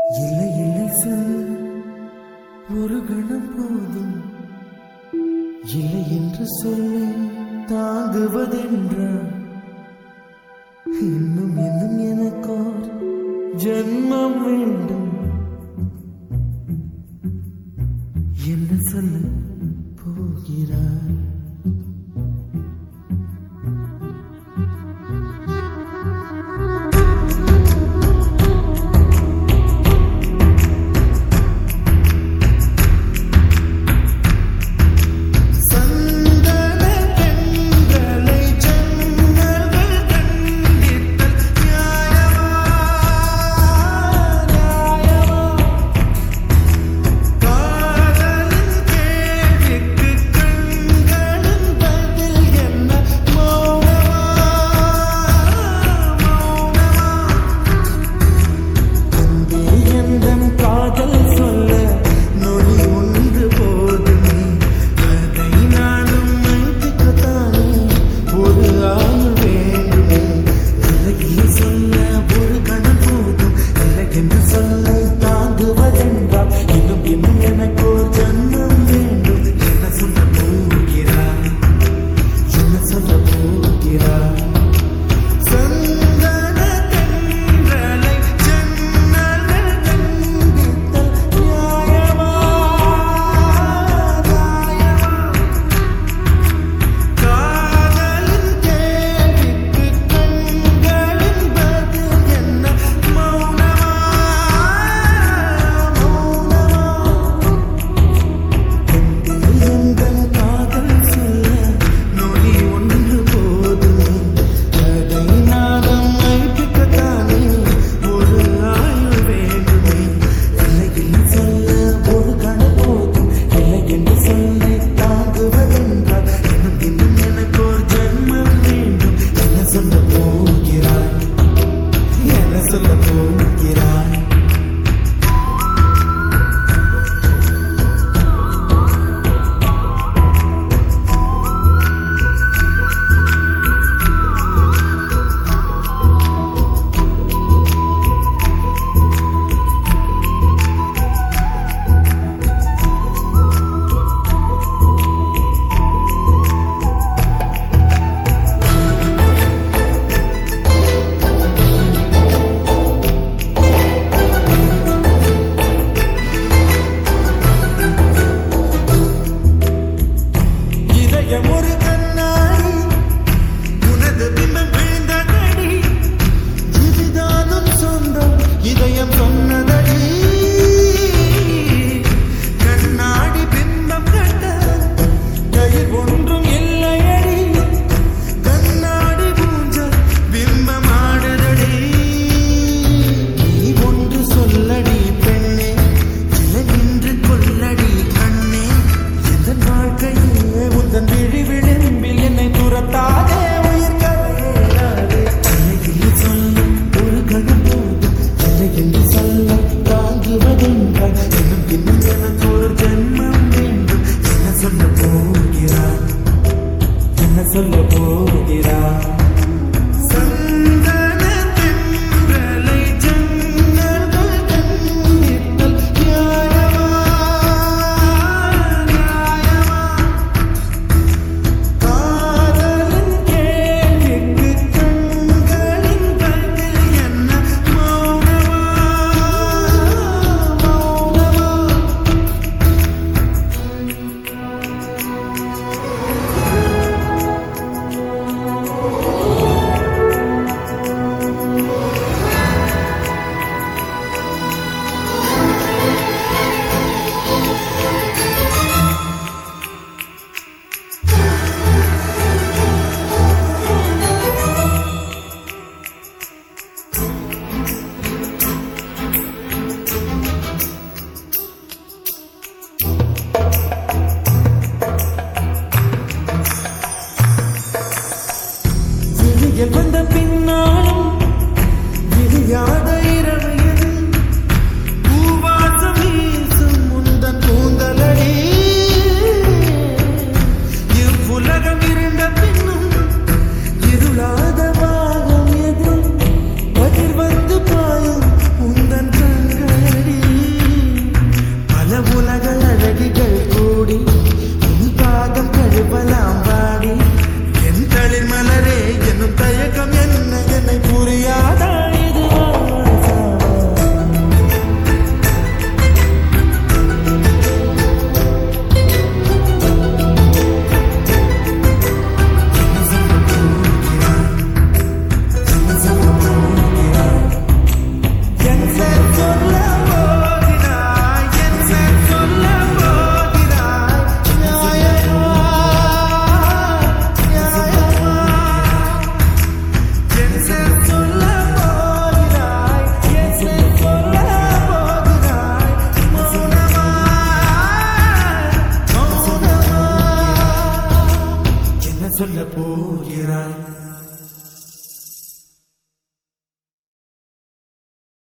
இல்லை இல்லை சொல்ல ஒரு கணம் போதும் இல்லை என்று சொல்லி தாங்குவதென்றா இன்னும் இன்னும் எனக்கோர் ஜென்மம் வேண்டும் என்ன சொல்ல போகிறாய் சந்தன கண்களை ஜன்னல்கள் கண்டித்தல் நியாயமா நியாயமா காதலின் கேள்விக்கு கண்களின் பதில் என்ன மௌனமா மௌனமா அன்பே எந்தன் காதல் சொல்ல நொடி ஒன்று போதுமே அதை நானும் மைத்துக்கத்தானே ஒரு ஆள் வேண்டுமே விலகி சொல்ல ஒரு கணம் போதும் விலகென்று சொல்ல தாங்குவதென்றால் இன்னும் இன்னும் எனக்கு ஒரு ஜன்மம் வேண்டும் என்ன சொல்ல போகிறாய் என்ன சொல்ல போகிறாய் சந்தன கண்களை ஜன்னல்கள் கண்டித்தல் நியாயமா நியாயமா காதலின் கேள்விக்கு கண்களின் பதில் என்ன மௌனமா மௌனமா எங்கள் காதல் சொல்ல நொடி ஒன்று போதுமே அதை நாதம் வைப்பிக்கத்தானே ஒரு ஆயுள் வேண்டுமே இல்லையில் சொல்ல ஒரு கண போதும் இல்லை என்று சொல்லி தாங்குவதென்றால் இன்னும் இன்னும் எனக்கு ஒரு ஜென்மம் வேண்டும் என்ன சொல்ல போகிறாய் என்ன சொல்ல போகிறாய்